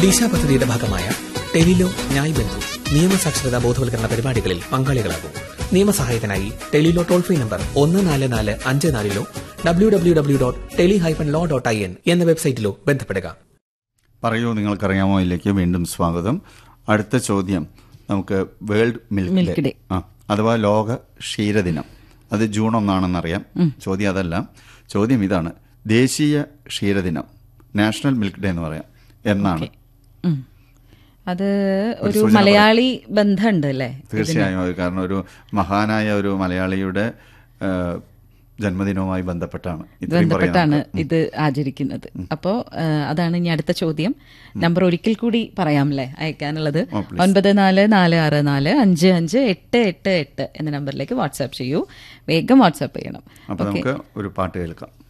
ദിശ പദ്ധതിയുടെ ഭാഗമായ ടെലിലോ ന്യായ് ബന്ധു നിയമസാക്ഷരതാ ബോധവൽക്കരണ പരിപാടികളിൽ പങ്കാളികളാകും നിയമസഹായത്തിനായി ടെലിലോ ടോൾ ഫ്രീ നമ്പർ ഒന്ന് നാല് നാല് അഞ്ച് നാലിലോ W W W dot tele hyphen law dot I N എന്ന വെബ്സൈറ്റിലോ ബന്ധപ്പെടുക പറയൂ നിങ്ങൾക്കറിയാമോ ഇല്ലേക്ക് വീണ്ടും സ്വാഗതം അടുത്ത ചോദ്യം നമുക്ക് world milk Milk day Day. ആ അഥവാ ലോക ക്ഷീരദിനം അത് ജൂൺ ഒന്നാണെന്നറിയാം ചോദ്യം അതല്ല ചോദ്യം ഇതാണ് ദേശീയ ക്ഷീരദിനം നാഷണൽ മിൽക്ക് ഡേ എന്ന് പറയാം എന്നാണ് ഉം. അത് ഒരു സൂചന മലയാളി ബന്ധമുണ്ട് അല്ലേ തീർച്ചയായും അത് കാരണം ഒരു മഹാനായ ഒരു മലയാളിയുടെ ആ, ജന്മദിനവുമായി ബന്ധപ്പെട്ടാണ് ഇത്രയും പറയാൻ ബന്ധപ്പെട്ടാണ് നമുക്ക്. ഇത് ആചരിക്കുന്നത് അപ്പോൾ അതാണ് ഇനി അടുത്ത ചോദ്യം നമ്പർ ഒരിക്കൽ കൂടി പറയാമല്ലേ അയക്കാനുള്ളത് ഓ, please. ഒൻപത് നാല് നാല് ആറ് നാല് അഞ്ച് അഞ്ച് എട്ട് എട്ട് എട്ട് എന്ന നമ്പറിലേക്ക് വാട്സാപ്പ് ചെയ്യൂ വേഗം വാട്സാപ്പ് ചെയ്യണം അപ്പൊ നമുക്ക് ഒരു പാട്ട് കേൾക്കാം